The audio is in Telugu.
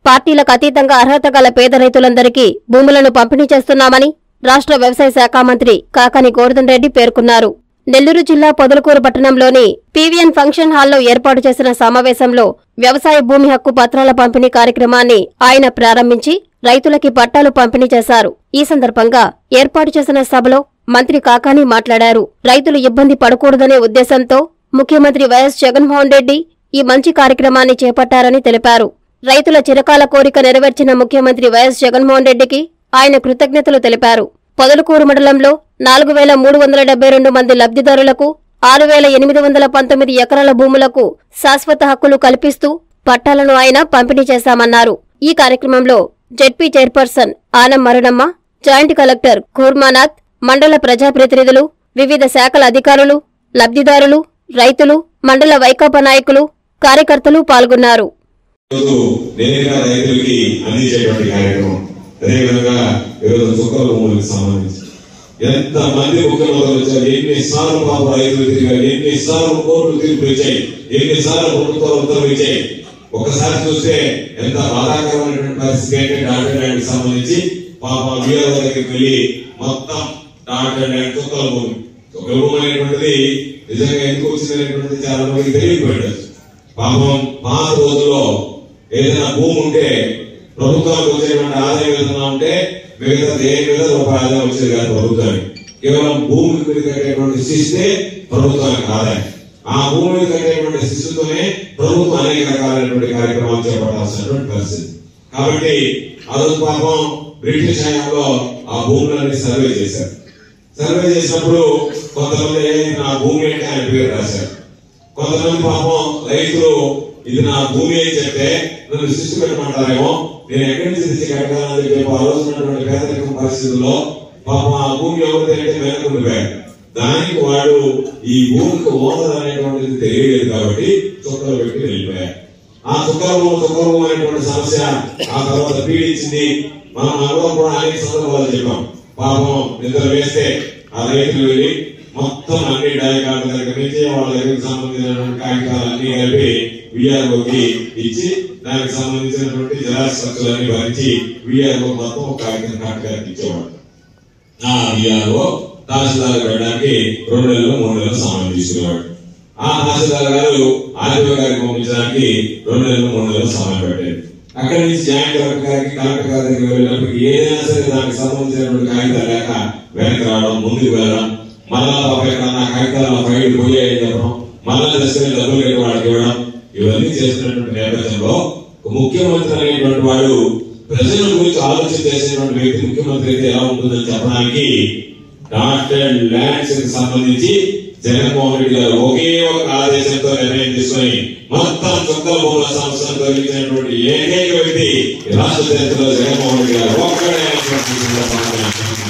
పార్టీలకు అతీతంగా అర్హత గల పేద రైతులందరికీ భూములను పంపిణీ చేస్తున్నామని రాష్ట్ర వ్యవసాయ శాఖ మంత్రి కాకాని గోవర్ధన్ రెడ్డి పేర్కొన్నారు నెల్లూరు జిల్లా పొదలకూరు పట్టణంలోని పీవీఎన్ ఫంక్షన్ హాల్లో ఏర్పాటు చేసిన సమావేశంలో వ్యవసాయ భూమి హక్కు పత్రాల పంపిణీ కార్యక్రమాన్ని ఆయన ప్రారంభించి రైతులకి పట్టాలు పంపిణీ చేశారు ఈ సందర్భంగా ఏర్పాటు చేసిన సభలో మంత్రి కాకాని మాట్లాడారు రైతులు ఇబ్బంది పడకూడదనే ఉద్దేశంతో ముఖ్యమంత్రి వైఎస్ జగన్మోహన్ రెడ్డి ఈ మంచి కార్యక్రమాన్ని చేపట్టారని తెలిపారు రైతుల చిరకాల కోరిక నెరవేర్చిన ముఖ్యమంత్రి వైఎస్ జగన్మోహన్ రెడ్డికి ఆయన కృతజ్ఞతలు తెలిపారు పొదలకూరు మండలంలో నాలుగు వేల మూడు వందల డెబ్బై రెండు మంది లబ్ధిదారులకు ఆరు వేల ఎనిమిది వందల పంతొమ్మిది ఎకరాల భూములకు శాశ్వత హక్కులు కల్పిస్తూ పట్టాలను ఆయన పంపిణీ చేశామన్నారు ఈ కార్యక్రమంలో ZP chairperson Anam Maranamma joint collector Kurmanath మండల ప్రజాప్రతినిధులు వివిధ శాఖల అధికారులు లబ్ధిదారులు రైతులు మండల వైకాపా నాయకులు కార్యకర్తలు పాల్గొన్నారు ఈరోజు నేరుగా రైతులకి అందించేటువంటి కార్యక్రమం అదేవిధంగా ఈరోజు చుక్కల భూములకు సంబంధించి ఎంత మంది ముఖ్యమంత్రులు వచ్చారు ఎన్నిసార్లు పాప రైతులు తిరిగారు ఎన్నిసార్లు కోర్టులు తీర్పులు ఇచ్చాయి ఎన్నిసార్లు ప్రభుత్వాలు ఉత్తర్వులు ఇచ్చాయి ఒకసారి చూస్తే ఎంత బాధాకరమైనటువంటి పరిస్థితి అంటే డాక్టర్ ల్యాండ్ సంబంధించి పాప వీఆర్ దగ్గరికి వెళ్ళి మొత్తం డాక్టర్ ల్యాండ్ చుక్కల భూమి చుక్కల భూమి అనేటువంటిది నిజంగా ఎందుకు వచ్చిందనేటువంటిది చాలా మందికి తెలియకపోయింది పాపం పాత రోజుల్లో ఏదైనా భూమి ఉంటే ప్రభుత్వానికి వచ్చేటువంటి ఆదాయం ఏదైనా ఉంటే మిగతా ఏ మీద రూపాయి ఆదాయం వచ్చేది కాదు ప్రభుత్వానికి కేవలం భూమి మీద కట్టేటువంటి శిస్తే ప్రభుత్వానికి ఆదాయం ఆ భూమి మీద కట్టేటువంటి శిస్తుతోనే ప్రభుత్వం అనేక రకాలైనటువంటి కార్యక్రమాలు చేపట్టాల్సినటువంటి పరిస్థితి కాబట్టి ఆ రోజు పాపం బ్రిటిష్ హయాంలో ఆ భూములన్నీ సర్వే చేశారు సర్వే చేసినప్పుడు కొంతమంది "ఏ, నా భూమి అంటే ఆయన పేరు రాశారు కొంతమంది పాపం రైతులు ఇది నా భూమి అని చెప్తే నన్ను శిస్తు పెట్టమంటారేమో నేను ఎక్కడి నుంచి తెచ్చి కట్టాలని చెప్పి ఆ రోజు ఉన్నటువంటి పేదరికం పరిస్థితుల్లో పాపం ఆ భూమి ఎవరిది అంటే వెనకుండిపోయారు దానికి వాడు ఈ భూమికి ఓనర్ అనేటువంటిది తెలియలేదు కాబట్టి చుక్కలు పెట్టి వెళ్ళిపోయారు ఆ చుక్కలు చుక్కలు అనేటువంటి సమస్య ఆ తర్వాత పీడించింది మనం అనుభవం కూడా అనేక సందర్భాలు చెప్పాం పాపం నిద్ర వేస్తే ఆ రైతులు వెళ్ళి మొత్తం అన్ని డయాగ్రామ్ దగ్గర నుంచి వాళ్ళ దగ్గరికి సంబంధించినటువంటి కాగితాలు అన్ని కలిపి విఆర్ఓకి ఇచ్చి దానికి సంబంధించినటువంటి జెరాక్స్ ఖర్చులన్నీ భరించి విఆర్ఓ మొత్తం ఒక కాగితం కరెక్ట్ గారికి ఇచ్చేవాడు ఆ విఆర్ఓ తహసీల్దార్ పెట్టడానికి రెండు నెలలు మూడు నెలలు సమయం తీసుకునేవాడు ఆ తహసీల్దార్ గారు ఆర్టీఓ గారికి పంపించడానికి రెండు నెలలు మూడు నెలలు సమయం పెట్టారు అక్కడి నుంచి జాయింట్ కలెక్టర్ గారికి కలెక్టర్ గారి దగ్గరికి వెళ్ళినప్పుడు ఏదైనా సరే దానికి సంబంధించినటువంటి కాగితాలు లేక వెనక్కి రావడం ముందుకు వెళ్ళడం మళ్ళా పాప ఎక్కడన్నా కాగితాల ఫైల్ పోయాయని చెప్పడం మళ్ళా తీసుకెళ్లి డబ్బులు కట్టి వాడికి ఇవ్వడం ఇవన్నీ చేస్తున్నటువంటి నేపథ్యంలో ఒక ముఖ్యమంత్రి అనేటువంటి వాడు ప్రజల గురించి ఆలోచన చేసేటువంటి వ్యక్తి ముఖ్యమంత్రి అయితే ఎలా ఉంటుందని చెప్పడానికి డాక్టర్ ల్యాండ్స్ కి సంబంధించి జగన్మోహన్ రెడ్డి గారు ఒకే ఒక ఆదేశంతో నిర్ణయం తీసుకొని మొత్తం చుక్కల భూముల సంస్థను తొలగించినటువంటి ఏకైక వ్యక్తి ఈ రాష్ట్ర చరిత్రలో జగన్మోహన్ రెడ్డి గారు ఒక్కడే అనేటువంటి సందర్భాన్ని నేను